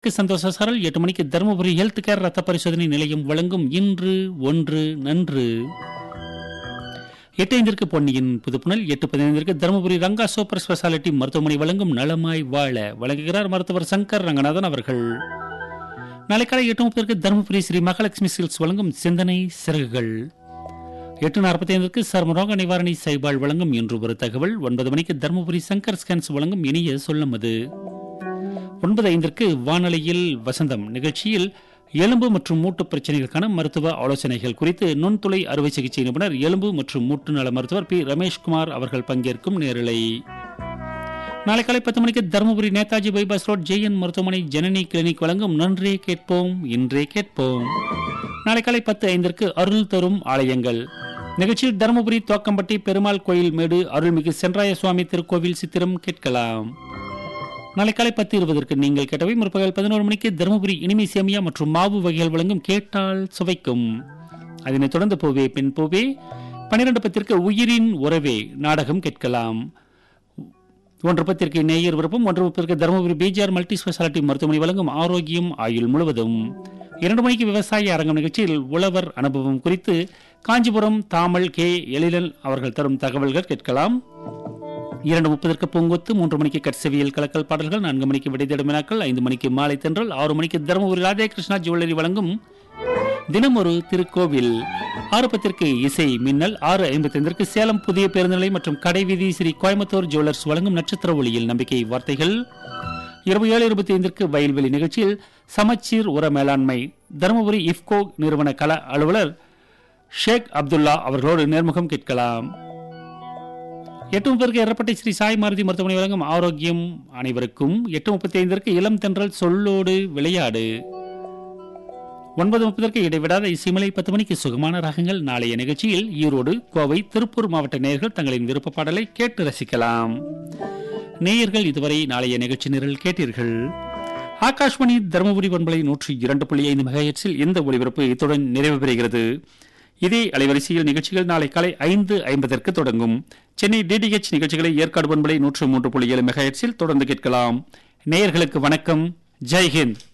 ஐந்திற்கு சந்தோஷ சாரல் எட்டு மணிக்கு தருமபுரி ஹெல்த் கேர் ரத்த பரிசோதனை நிலையம் வழங்கும் இன்று ஒன்று நன்று எட்டு ஐந்திற்கு பொன்னியின் புதுப்புணல் எட்டு பதினைந்திற்கு தருமபுரி ரங்கா சூப்பர் ஸ்பெஷாலிட்டி மருத்துவமனை வழங்கும் நலமாய் வாழ வழங்குகிறார் மருத்துவர் சங்கர் ரங்கநாதன் அவர்கள் நாளை காலை எட்டு முப்பதற்கு தருமபுரி ஸ்ரீ மகாலட்சுமி சில்க்ஸ் வழங்கும் சிந்தனை சிறகுகள் எட்டு நாற்பத்தி ஐந்திற்கு சர்மரோக நிவாரணி சைபால் வழங்கும் இன்று ஒரு தகவல் ஒன்பது மணிக்கு தருமபுரி சங்கர் ஸ்கேன்ஸ் வழங்கும் இனிய சொல்லமது ஒன்பது ஐந்திற்கு வானொலியில் வசந்தம் நிகழ்ச்சியில் எலும்பு மற்றும் மூட்டு பிரச்சனைகளுக்கான மருத்துவ ஆலோசனைகள் குறித்து நுண்துளை அறுவை சிகிச்சை நிபுணர் எலும்பு மற்றும் மூட்டு நல மருத்துவர் பி ரமேஷ்குமார் அவர்கள் பங்கேற்கும் நேரலை நாளை காலை பத்து மணிக்கு தருமபுரி நேதாஜி பைபாஸ் ரோட் ஜெயன் மருத்துவமனை ஜனனி கிளினிக் வழங்கும் நன்றே கேட்போம் இன்றே கேட்போம் நாளை காலை பத்து ஐந்திற்கு அருள் தரும் ஆலயங்கள் நிகழ்ச்சியில் தருமபுரி தோக்கம்பட்டி பெருமாள் கோயில் மேடு அருள்மிகு சென்றாய சுவாமி திருக்கோவில் சித்திரம் கேட்கலாம் நாளை காலை பத்து இருபதற்கு நீங்கள் கேட்டவை முற்பகல் பதினோரு மணிக்கு தருமபுரி இனிமை சேமியா மற்றும் மாவு வகைகள் வழங்கும் கேட்டால் சுவைக்கும் அதனைத் தொடர்ந்து போவே பின் போவே பன்னிரண்டு பத்திற்கு உயிரின் உறவே நாடகம் கேட்கலாம் ஒன்று பத்திற்கு நேயர் விருப்பம் ஒன்று முப்பதற்கு தருமபுரி பிஜிஆர் மல்டி ஸ்பெஷாலிட்டி மருத்துவமனை வழங்கும் ஆரோக்கியம் ஆயுள் முழுவதும் இரண்டு மணிக்கு விவசாய அரங்கம் நிகழ்ச்சியில் உழவர் அனுபவம் குறித்து காஞ்சிபுரம் தாமல் கே எழிலன் அவர்கள் தரும் தகவல்கள் கேட்கலாம் இரண்டு முப்பதற்கு பூங்கொத்து மூன்று மணிக்கு கட்செவியல் கலக்கல் பாடல்கள் நான்கு மணிக்கு விடைதேடும் வினாக்கள் ஐந்து மணிக்கு மாலை தென்றல் ஆறு மணிக்கு தருமபுரி ராதேகிருஷ்ணா ஜுவல்லரி வழங்கும் தினம் ஒரு திருக்கோவில் ஆறு பத்திற்கு இசை மின்னல் ஆறு ஐம்பத்தைந்திற்கு சேலம் புதிய பேருந்து நிலையம் மற்றும் கடைவீதி ஸ்ரீ கோயம்புத்தூர் ஜுவல்லர்ஸ் வழங்கும் நட்சத்திர ஒளியில் நம்பிக்கை வார்த்தைகள் இரவு ஏழு இருபத்தி ஐந்திற்கு வயல்வெளி நிகழ்ச்சியில் சமச்சீர் உர மேலாண்மை தருமபுரி இஃப்கோ நிறுவன கள அலுவலர் ஷேக் அப்துல்லா அவர்களோடு நேர்முகம் கேட்கலாம் எட்டு முப்பதற்கு எரப்பட்டை ஸ்ரீ சாய் மாருதி மருத்துவமனை வழங்கும் ஆரோக்கியம் அனைவருக்கும் எட்டு முப்பத்தி ஐந்திற்கு இளம் தென்றல் சொல்லோடு விளையாடு ஒன்பது முப்பதற்கு இடைவிடாத இசைமலை பத்து மணிக்கு சுகமான ராகங்கள் நாளைய நிகழ்ச்சியில் ஈரோடு கோவை திருப்பூர் மாவட்ட நேயர்கள் தங்களின் விருப்ப பாடலை கேட்டு ரசிக்கலாம் நேயர்கள் இதுவரை நாளைய நிகழ்ச்சி நிரல் கேட்டீர்கள் ஆகாஷ்வாணி தருமபுரி பண்பலை நூற்றி இரண்டு புள்ளி ஐந்து மெகாஹெட்ஸில் இந்த ஒளிபரப்பு இத்துடன் நிறைவு பெறுகிறது இதே அலைவரிசையில் நிகழ்ச்சிகள் நாளை காலை ஐந்து ஐம்பதற்கு தொடங்கும் சென்னை டிடிஹெச் நிகழ்ச்சிகளை ஏற்காடு பண்பலை நூற்று மூன்று புள்ளி ஏழு மெகாஹெட்ஸில் தொடர்ந்து கேட்கலாம் நேயர்களுக்கு வணக்கம் ஜெய்ஹிந்த்